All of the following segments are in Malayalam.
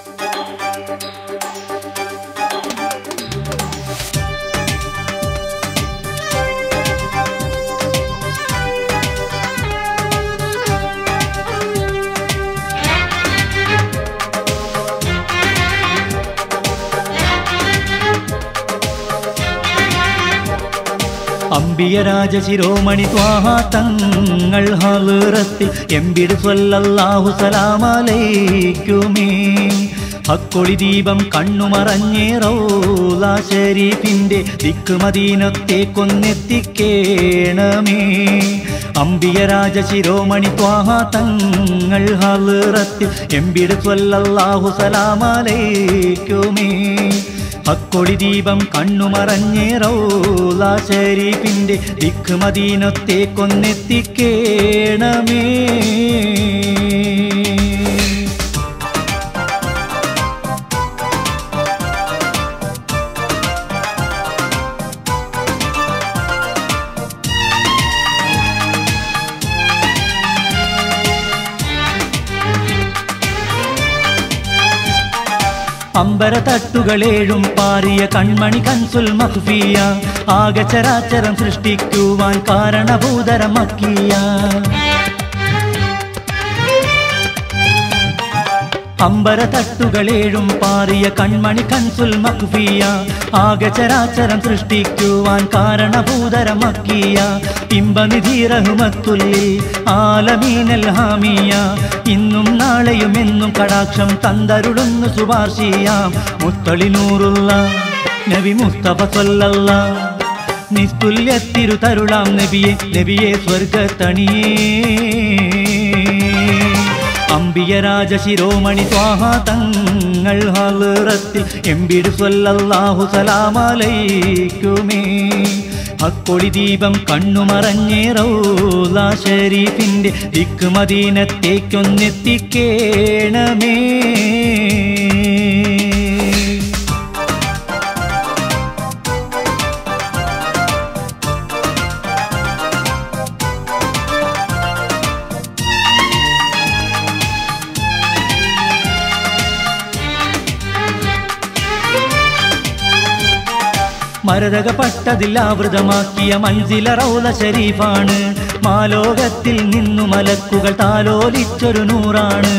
അമ്പിയ രാജശിരോമണി ത്വാഹ തങ്ങൾ ഹലുറത്തിൽ എമ്പിട് സ്വല്ലല്ലാഹു സലാമലൈക്കുമേ ഹക്കൊളി ദീപം കണ്ണുമറഞ്ഞേ റൗല ഷരീഫിന്റെ ദിക്ക് മദീനത്തേക്കൊന്നെത്തിക്കേണമേ അമ്പിയ രാജശിരോമണി ത്വാഹ തങ്ങൾ ഹലുറത്തിൽ എമ്പിട് സ്വല്ലല്ലാഹു സലാമലൈക്കുമേ ഹക്കൊടി ദീപം കണ്ണുമറഞ്ഞേ റൗല ഷരീഫിന്റെ ദിക്ക് മദീനത്തേക്കൊന്നെത്തിക്കേണമേ അമ്പര തട്ടുകളേഴും പാറിയ കൺമണി കൻസുൽ മഖ്ഫിയ ആകെ ചരാചരം സൃഷ്ടിക്കുവാൻ കാരണഭൂതരമക്കിയ അമ്പര തട്ടുകളേഴും പാറിയ കൺമണി കൻസുൽ മഖ്ഫിയ ആകെ ചരാചരം സൃഷ്ടിക്കുവാൻ കാരണഭൂതരമക്കിയ ഇമ്പനിധി റഹ്മത്തുല്ലിൽ ആലമീനൽ ഹാമിയ ഇന്നും നാളെയും എന്നും കടാക്ഷം തന്തരുളുന്നു സുഭാഷിയാം മുത്തളിനൂറുള്ള നബി മുസ്തഫ സല്ലല്ല നിസ്തുല്യ തിരുതരുളാം നബിയെ നബിയെ സ്വർഗത്തണിയേ അമ്പിയ രാജശിരോമണി ത്വാഹ തങ്ങൾ ഹലുറത്തിൽ എമ്പിട് സ്വല്ലല്ലാഹു സലാമലൈക്കുമേ അക്കൊളി ദീപം കണ്ണുമറഞ്ഞേ റൗല ഷരീഫിന്റെ ദിക്ക് മദീനത്തേക്കൊന്നെത്തിക്കേണമേ മരതകപ്പെട്ടതിൽ ആവൃതമാക്കിയ മഞ്ചില റൗല ഷരീഫാണ് മാലോകത്തിൽ നിന്നു മലക്കുകൾ താലോലിച്ചൊരു നൂറാണ്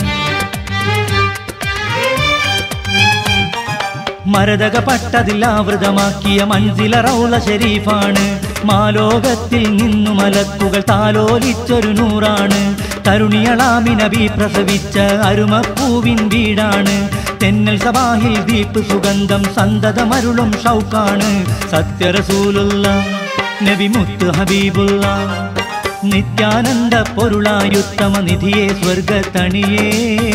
മരതകപ്പെട്ടതിൽ ആവൃതമാക്കിയ മഞ്ചില റൗല ഷരീഫാണ് മാലോകത്തിൽ നിന്നു മലക്കുകൾ താലോലിച്ചൊരു നൂറാണ് തരുണിയളാമി നബി പ്രസവിച്ച അരുമപ്പൂവിൻ വീടാണ് തെന്നൽ സബാഹിൽ ദീപ് സുഗന്ധം സന്തതമരുളും ഷൗക്കാണ് സത്യറസൂലുള്ള നബി മുത്ത് ഹബീബുള്ള നിത്യാനന്ദ പൊരുളായുത്തമ നിധിയെ സ്വർഗത്തണിയേ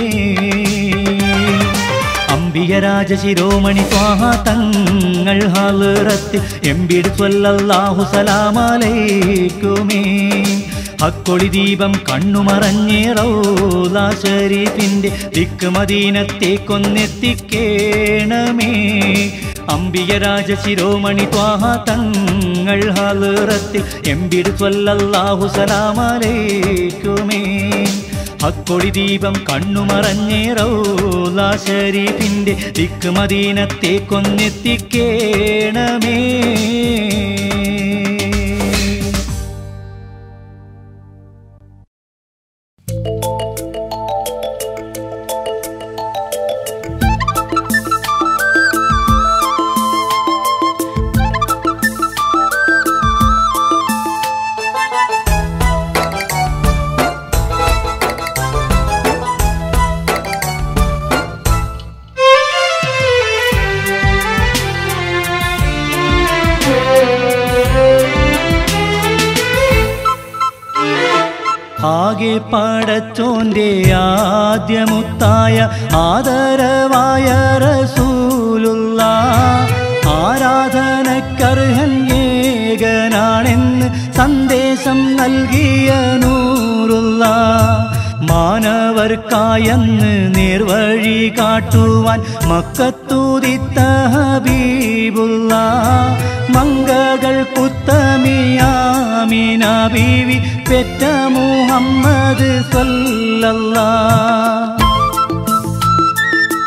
അമ്പിയ രാജശിരോമണി ത്വാഹ തങ്ങൾ ഹാലുറത്തിൽ എമ്പിട് സ്വല്ലല്ലാഹു സലാമലൈക്കുമേ അക്കൊളി ദീപം കണ്ണുമറഞ്ഞേ റൗല ഷരീഫിന്റെ ദിക്ക് മദീനത്തേക്കൊന്നെത്തിക്കേണമേ അമ്പിയ രാജശിരോമണി ത്വാഹ തങ്ങൾ ഹാലുറത്തിൽ എമ്പിട് സ്വല്ലല്ലാഹു സലാമലൈക്കുമേ അക്കൊടി ദീപം കണ്ണുമറഞ്ഞേ റൗല ഷരീഫിന്റെ ദിക്ക് മദീനത്തേക്കൊന്നെത്തിക്കേണമേ ആകെ പടച്ചോന്റെ ആദ്യമുത്തായ ആദരവായ റസൂലുള്ള ആരാധനക്കർഹൻ ഏകനാണെന്ന് സന്ദേശം നൽകിയ നൂറുള്ള മാനവർക്കായെന്ന് നേർവഴി കാട്ടുവാൻ മക്കത്തൂതിത്ത ഹബീബുള്ള മങ്കകൾ കുത്തമിയാമിന ബീവി പെറ്റ മുഹമ്മദ് സല്ലല്ലാ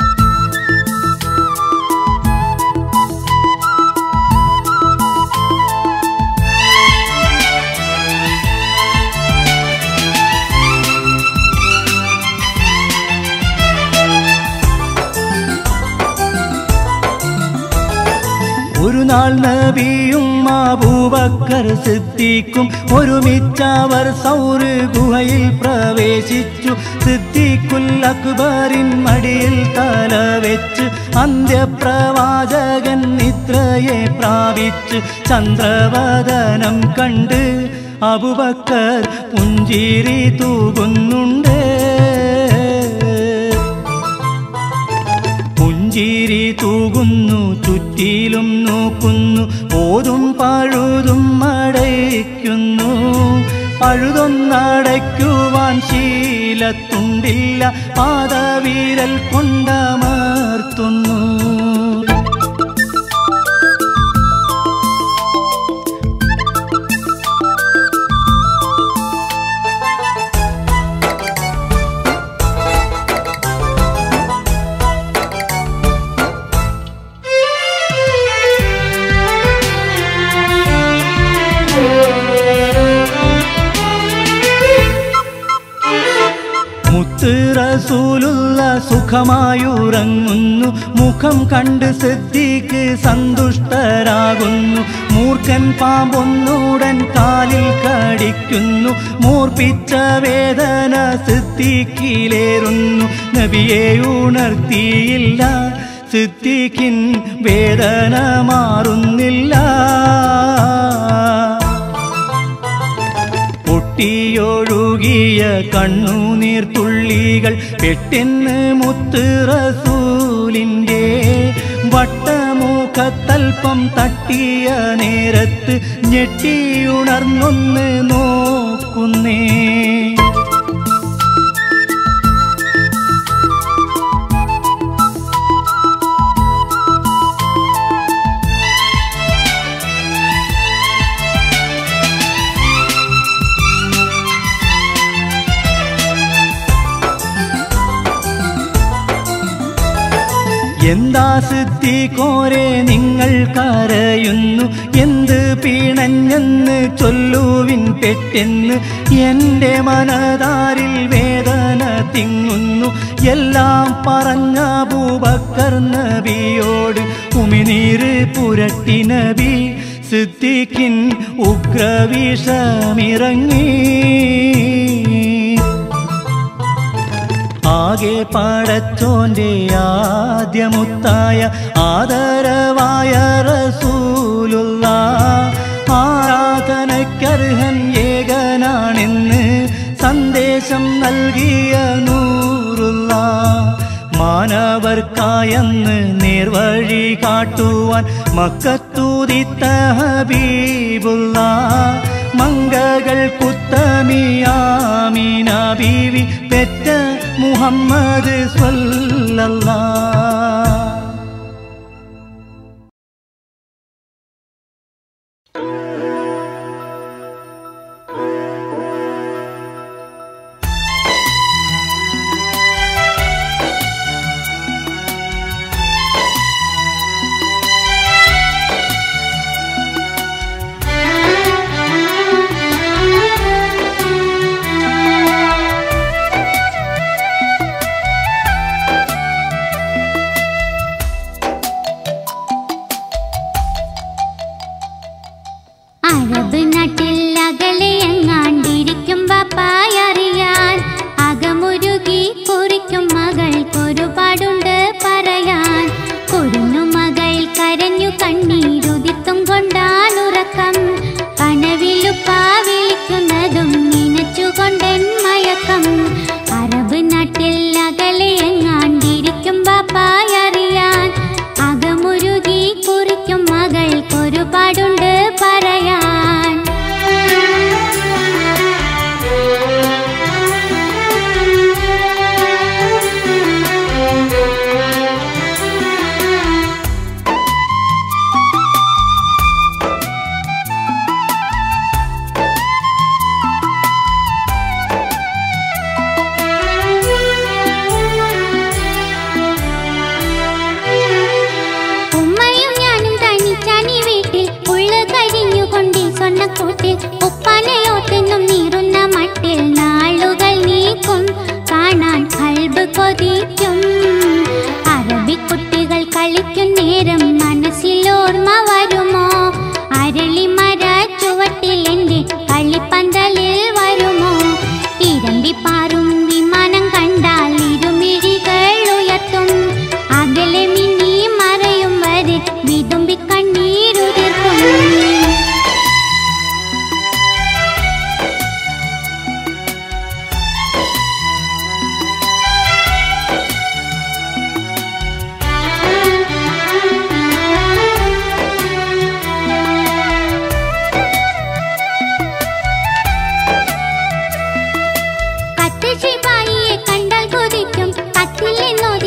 നാൾ നബിയും അബൂബക്കർ സിദ്ദീഖും ഒരുമിച്ചവർ സൗര് ഗുഹയിൽ പ്രവേശിച്ചു സിദ്ദീഖുൽ അക്ബറിൻ മടിയിൽ തല വെച്ച് അന്ത്യപ്രവാചകൻ നിദ്രയെ പ്രാപിച്ച് ചന്ദ്രവദനം കണ്ട് അബുബക്കർ പുഞ്ചിരി തൂകുന്നുണ്ട് പുഞ്ചിരി തൂകുന്നു ചുറ്റിലും നോക്കുന്നു ഓതും പഴുതും അടയ്ക്കുന്നു പഴുതൊന്നടയ്ക്കുവാൻ ശീലത്തുണ്ടില്ല പാദവീരൽ കൊണ്ടമർത്തുന്നു മുത്ത് റസൂലുള്ള സുഖമായുറങ്ങുന്നു മുഖം കണ്ട് സിദ്ദീഖ് സന്തുഷ്ടരാകുന്നു മൂർഖൻ പാമ്പൊന്നുടൻ കാലിൽ കടിക്കുന്നു മൂർപ്പിച്ച വേദന സിദ്ദീഖിലേറുന്നു നബിയെ ഉണർത്തിയില്ല സിദ്ദീഖിൻ വേദന മാറുന്നില്ല പൊട്ടിയൊഴുകിയ കണ്ണുനീർ തുള്ളികൾ പെട്ടെന്ന് മുത്ത് റസൂലിൻ്റെ വട്ടമുഖത്തൽപ്പം തട്ടിയ നേരത്ത് ഞെട്ടിയുണർന്നൊന്ന് നോക്കുന്നേ എന്താ സിദ്ധി കോരെ നിങ്ങൾ കരയുന്നു എന്ത് പിണഞ്ഞെന്ന് ചൊല്ലുവിൻ പെട്ടെന്ന് എൻ്റെ മനതാരിൽ വേദന തിങ്ങുന്നു എല്ലാം പറഞ്ഞ ബൂബക്കർ നബിയോട് ഉമിനീര് പുരട്ടി നബി സിദ്ദീഖിൻ ഉഗ്രവിഷമിറങ്ങി ആകെ പടച്ചോന്റെ ആദ്യമുത്തായ ആദരവായ റസൂലുള്ള ആരാധനക്കർഹൻ ഏകനാണെന്ന് സന്ദേശം നൽകിയ നൂറുള്ള മാനവർക്കായെന്ന് നേർവഴി കാട്ടുവാൻ മക്കത്തൂതിത്ത ഹബീബുള്ള മങ്കകൾ കുത്തമിയാമീന ബീവി പെറ്റ മുഹമ്മദ് സ്വല്ലല്ലാ അറബ് നാട്ടിൽ അകലെ എങ്ങാണ്ടിരിക്കും ബാപ്പായറിയാൻ അകമുരുകി കുറിക്കും മകൾക്കൊരുപാടുണ്ട് പറയാൻ കുരുന്നു മകൾ കരഞ്ഞു കണ്ണീരുതിത്തും കൊണ്ടാണുറക്കം കനവിലുപ്പാ വിളിക്കുന്നതും നനച്ചുകൊണ്ടൻ മയക്കം അറബ് നാട്ടിൽ അകലെ എങ്ങാണ്ടിരിക്കും ബാപ്പായറിയാൻ അകമുരുകി കുറിക്കും മകൾക്കൊരുപാടുണ്ട് പറയാൻ ഉമ്മയും ഞാനും തനിച്ചാണി വീട്ടിൽ ഉള്ളു കരിഞ്ഞുകൊണ്ടി സ്വർണ്ണക്കൂട്ടിൽ ഉപ്പാനയോത്തെന്നും നീറുന്ന മട്ടിൽ നാളുകൾ നീക്കും കാണാൻ കൽബ് കൊതിക്കും അറബിക്കുട്ടികൾ കളിക്കും നേരം മനസ്സിൽ ഓർമ്മ വരും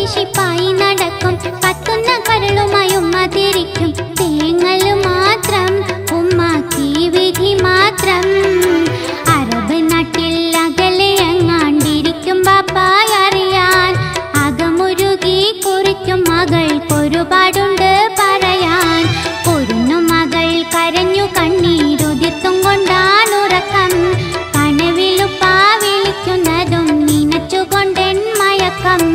വീശിപ്പായി നടക്കും കത്തുന്ന കരളുമായി ഉമ്മ തിരിക്കും തേങ്ങൽ മാത്രം ഉമ്മാക്കി വിധി മാത്രം അറബ് നാട്ടിൽ അകലെ എങ്ങാണ്ടിരിക്കും ബാപ്പായി അറിയാൻ അകമുരുകി കുറിക്കും മകൾക്കൊരുപാടുണ്ട് പറയാൻ പൊരുന്നു മകൾ കരഞ്ഞു കണ്ണീരുതിർത്തും കൊണ്ടാണുറക്കം കനവിലുപ്പാ വിളിക്കുന്നതും നനച്ചുകൊണ്ടെൻ മയക്കം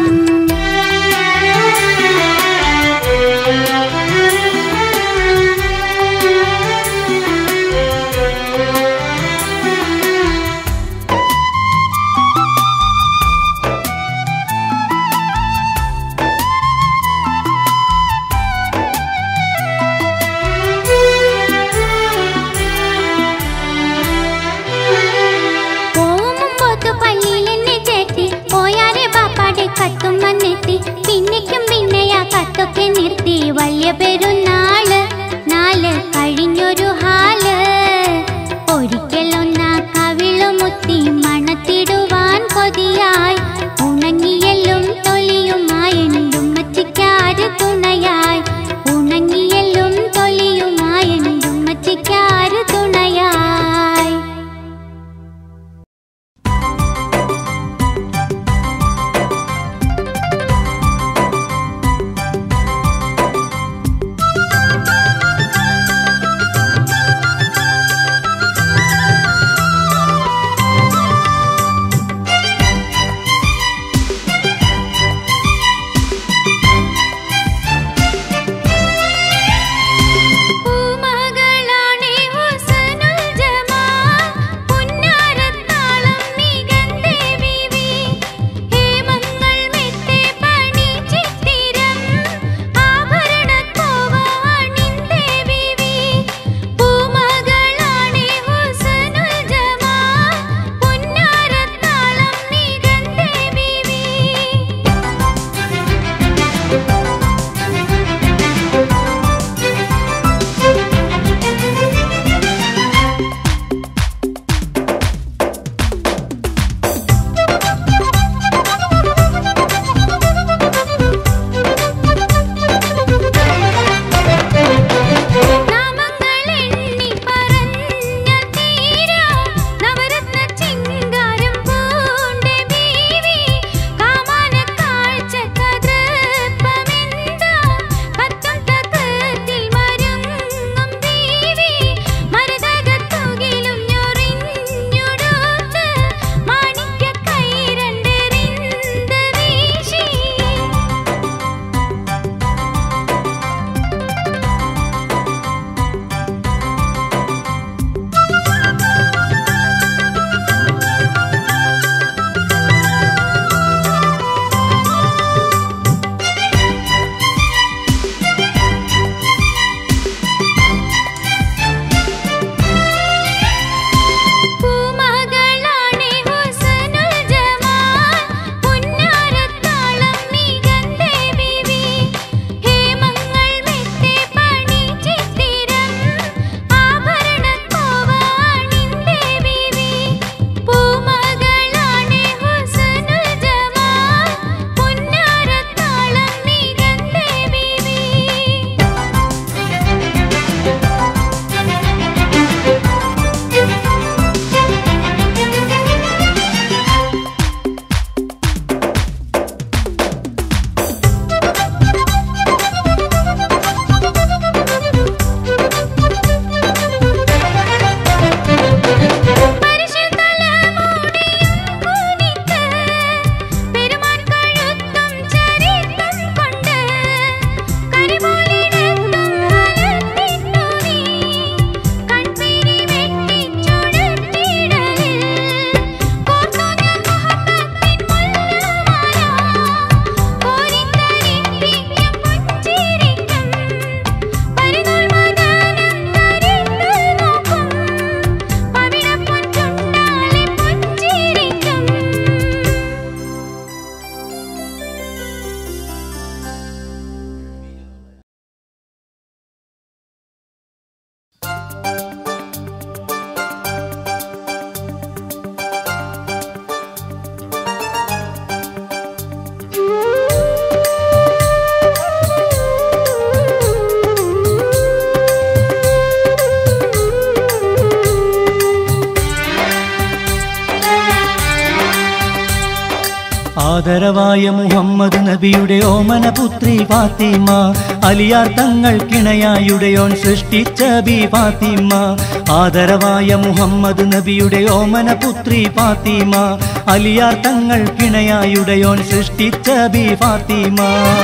ആദരവായ മുഹമ്മദ് നബിയുടെ ഓമന പുത്രി ഫാത്തിമ അലിയാർ തങ്ങൾ കിണയായുടെയോൻ സൃഷ്ടിച്ച ബി ഫാത്തിമ ആദരവായ മുഹമ്മദ് നബിയുടെ ഓമന പുത്രി ഫാത്തിമ അലിയാർ തങ്ങൾ കിണയായുടെയോൻ സൃഷ്ടിച്ച ബി ഫാത്തിമ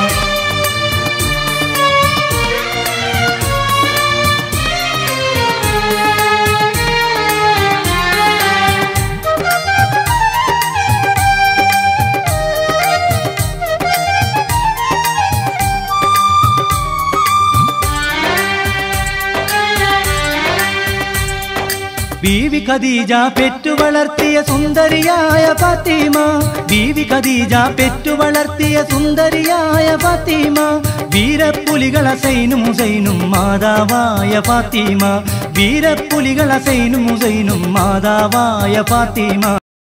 ബീവി ഖദീജ പെറ്റു വളർത്തിയ സുന്ദരിയായ ഫാത്തിമ ബീവി ഖദീജ പെറ്റു വളർത്തിയ സുന്ദരിയായ ഫാത്തിമ വീരപ്പുലികൾ അസൈനും ഹുസൈനും മാതാവായ ഫാത്തിമ വീരപ്പുലികൾ അസൈനും ഹുസൈനും മാതാവായ ഫാത്തിമ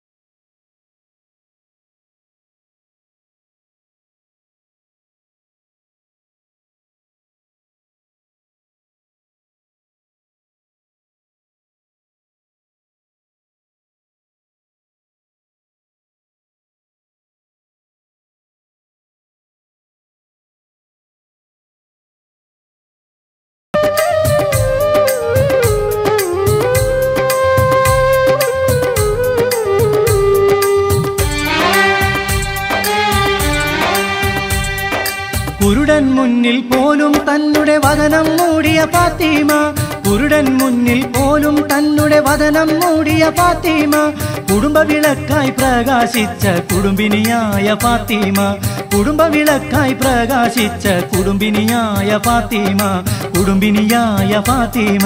കുരുടൻ മുന്നിൽ പോലും തന്നുടെ വദനം മൂടിയ ഫാത്തിമ കുരുടൻ മുന്നിൽ പോലും തന്നുടെ വദനം മൂടിയ ഫാത്തിമ കുടുംബ വിളക്കായി പ്രകാശിച്ച കുടുംബിനിയായ ഫാത്തിമ കുടുംബ വിളക്കായി പ്രകാശിച്ച കുടുംബിനിയായ ഫാത്തിമ കുടുംബിനിയായ ഫാത്തിമ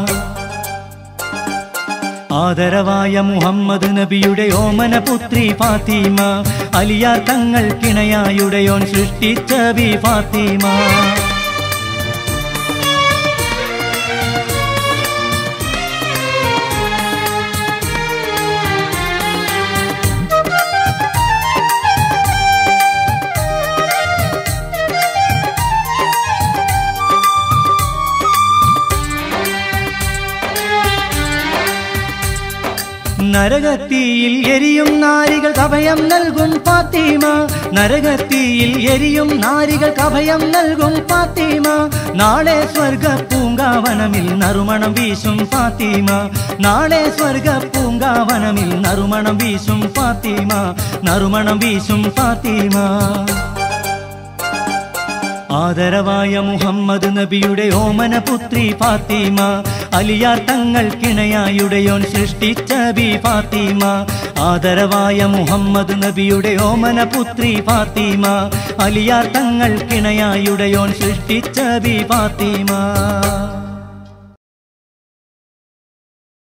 ആദരവായ മുഹമ്മദ് നബിയുടെ ഓമന പുത്രി ഫാത്തിമ അലിയാർ തങ്ങൾ കിണയായുടെയോൻ സൃഷ്ടിച്ച ബി ഫാത്തിമ നരകത്തിയിൽ എരിയും നാരികൾ അഭയം നൽകും ഫാത്തിമ നരകത്തിയിൽ എരിയും നാരികൾ അഭയം നൽകും ഫാത്തിമ നാളെ സ്വർഗ പൂങ്കാവനമിൽ നറുമണം വീശും ഫാത്തിമ നാളെ സ്വർഗ പൂങ്കാവനമിൽ നറുമണം വീശും ഫാത്തിമ നറുമണം വീശും ഫാത്തിമ ആദരവായ മുഹമ്മദ് നബിയുടെ ഓമന പുത്രി ഫാത്തിമ അലിയാർ തങ്ങൾ കിണയായുടെയോൻ സൃഷ്ടിച്ച ബി ഫാത്തിമ ആദരവായ മുഹമ്മദ് നബിയുടെ ഓമന പുത്രി ഫാത്തിമ അലിയാർ തങ്ങൾ കിണയായുടെയോൻ സൃഷ്ടിച്ച ബി ഫാത്തിമ